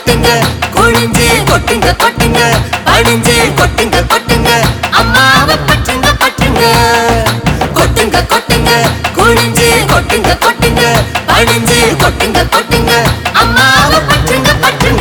கொட்டுங்க குனிஞ்சு கொட்டுங்க கொட்டுங்க பணிஞ்சு கொட்டுங்க கொட்டுங்க அம்மாவை பற்றுங்க பற்றுங்க கொட்டுங்க கொட்டுங்க குனிஞ்சு கொட்டுங்க கொட்டுங்க பணிஞ்சு கொட்டுங்க கொட்டுங்க அம்மாவை பற்றுங்க பற்றுங்க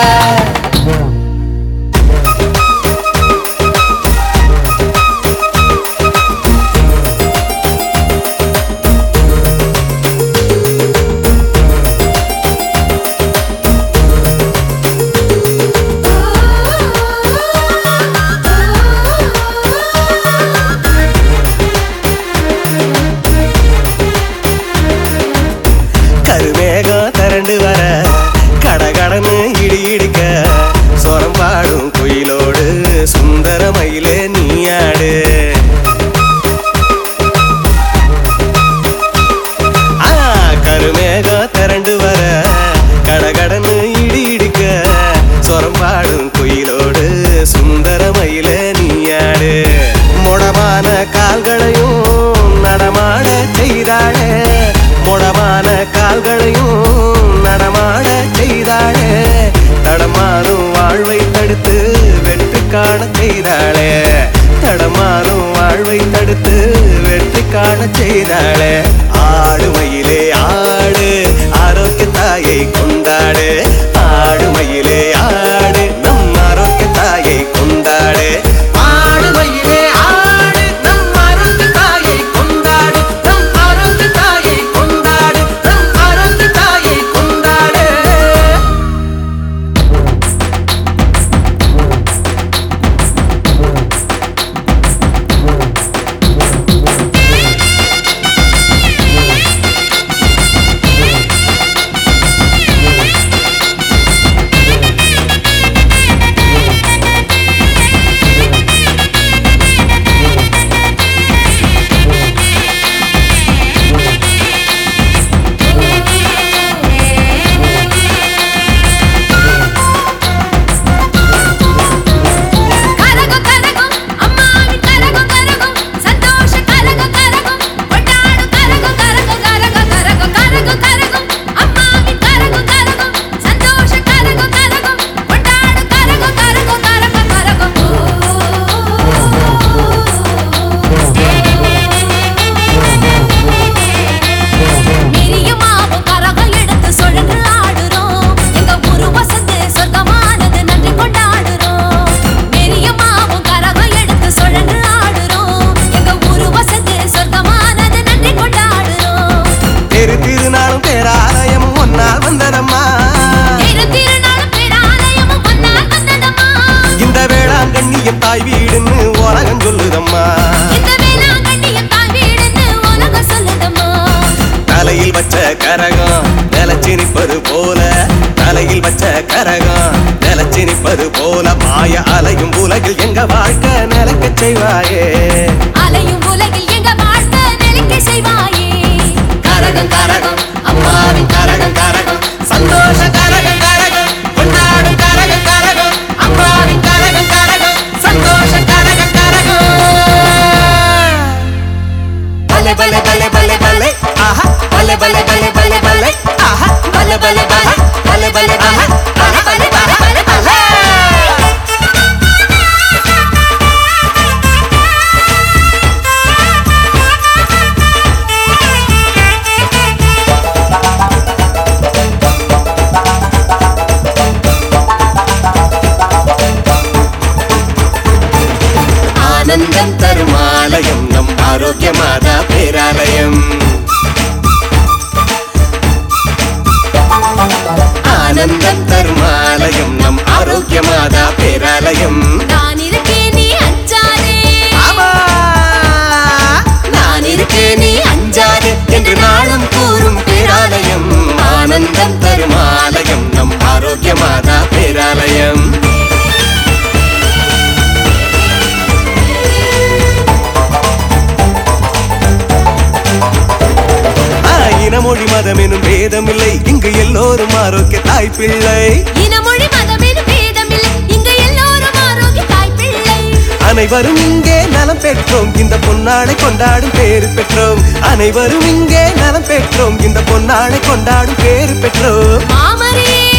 கருமேகம் திரண்டு வர கடகடன்னு இடி இடிக்க சொரம் பாடும் குயிலோடு சுந்தர மயிலே நீயாடு ஆ, கருமேகம் திரண்டு வர கடகடன்னு இடி இடிக்க சொரம் பாடும் குயிலோடு சுந்தர மயிலே நீயாடு முடமான கால்களையும் நடமாட செய்தாளே முடமான கால்களையும் நடமாட செய்தாளே தடமாறும் வாழ்வை தடுத்து வெற்றி காண செய்தாளே தடமாறும் வாழ்வை தடுத்து வெற்றி காண செய்தாளே ஆடுமையிலே ஆடு ஆரோக்கிய தாயை கொண்டாடு ஆடுமையிலே ஆடு நம் ஆரோக்கிய தாயை கொண்டாடு ஆடுமையிலே ஆடு நம் ஆரோக்கிய தாயை கொண்டாடு நம் ஆரோக்கிய தாயை கொண்டாடு நம் ஆரோக்கிய தாயை கொண்டாடு கரகம் கரகம் அம்மாவின் கரகம் கரகம் சந்தோஷ கரகம் கரகம் கொண்டாடும் கரகம் கரகம் கரகம் கரகம் கரகம் கரகம் அம்மாவின் கரகம் கரகம் சந்தோஷ கரகம் கரகம் கொண்டாடும் கரகம் கரகம் கரகம் கரகம் நெறியமாவும் கரகம் எடுத்து சுழன்று ஆடுறோம் எங்க ஊரு வசந்து சொர்க்கமானது நன்றி கொண்டாடுறோம் நெறியமாவும் கரகம் எடுத்து சுழன்று ஆடுறோம் எங்க ஊரு வசந்து சொர்க்கமானது நன்றி கொண்டாடுறோம் தெரு திருநாளும் பேராலயமும் ஒன்னால் வந்தனம்மா திரு திருநாளும் பேராலயமும் ஒன்னால் வந்ததம்மா இந்த வேளாங்கண்ணியம் தாய் வீடுன்னு உலகம் சொல்லுதம்மா இந்த வேளாங்கண்ணியம் தான் வீடுன்னு உலகம் சொல்லுதம்மா தலையில் வச்ச கரகம் நிலச்சி நிற்பது போல தலையில் வச்ச கரகம் நிலச்சி நிற்பது போல மாய அலையும் உலகில் எங்க வாழ்க்கை நிலைக்கச் செய்வாயே அலையும் உலகில் எங்க வாழ்க்கை நிலைக்க செய்வாயே கரகம் கரகம் அம்மாவின் கரகம் கரகம் சந்தோஷ கரகம் கரகம் கொண்டாடும் கரகம் கரகம் அம்மாவின் கரகம் கரகம் சந்தோஷ கரகம் கரகம் பலே பலே பலே பலே பலே ஆஹா பலே பலே பலே பலே பலே ஆஹா பலே பலே பலே பலே பலே பலே பலே பலே பலே பலே பலே ஆனந்தம் தரும் ஆலயம் நம் ஆரோக்கிய மாதா பேராலயம் ஆனந்தம் தரும் ஆலயம் நம் ஆரோக்கிய மாதா பேராலயம் நான் இருக்கேன் நீ அஞ்சாதே ஆமா நான் இருக்கேன் நீ அஞ்சாது என்று நாளும் கூறும் பேராலயம் ஆனந்தம் தரும் ஆலயம் நம் ஆரோக்கிய மாதா பேராலயம் ஆ, இனமொழி மதம் எனும் பேதம் இல்லை இங்கு எல்லோரும் ஆரோக்கிய தாய் பிள்ளை இனமொழி மதமெனும் பேதமில்லை இங்க எல்லோரும் ஆரோக்கிய தாய் பிள்ளை அனைவரும் இங்கே நலம் பெற்றோம் இந்த பொன்னாடை கொண்டாடும் பேரு பெற்றோம் அனைவரும் இங்கே நலம் பெற்றோம் இந்த பொன்னாடை கொண்டாடும் பேரு பெற்றோம் மாமரியே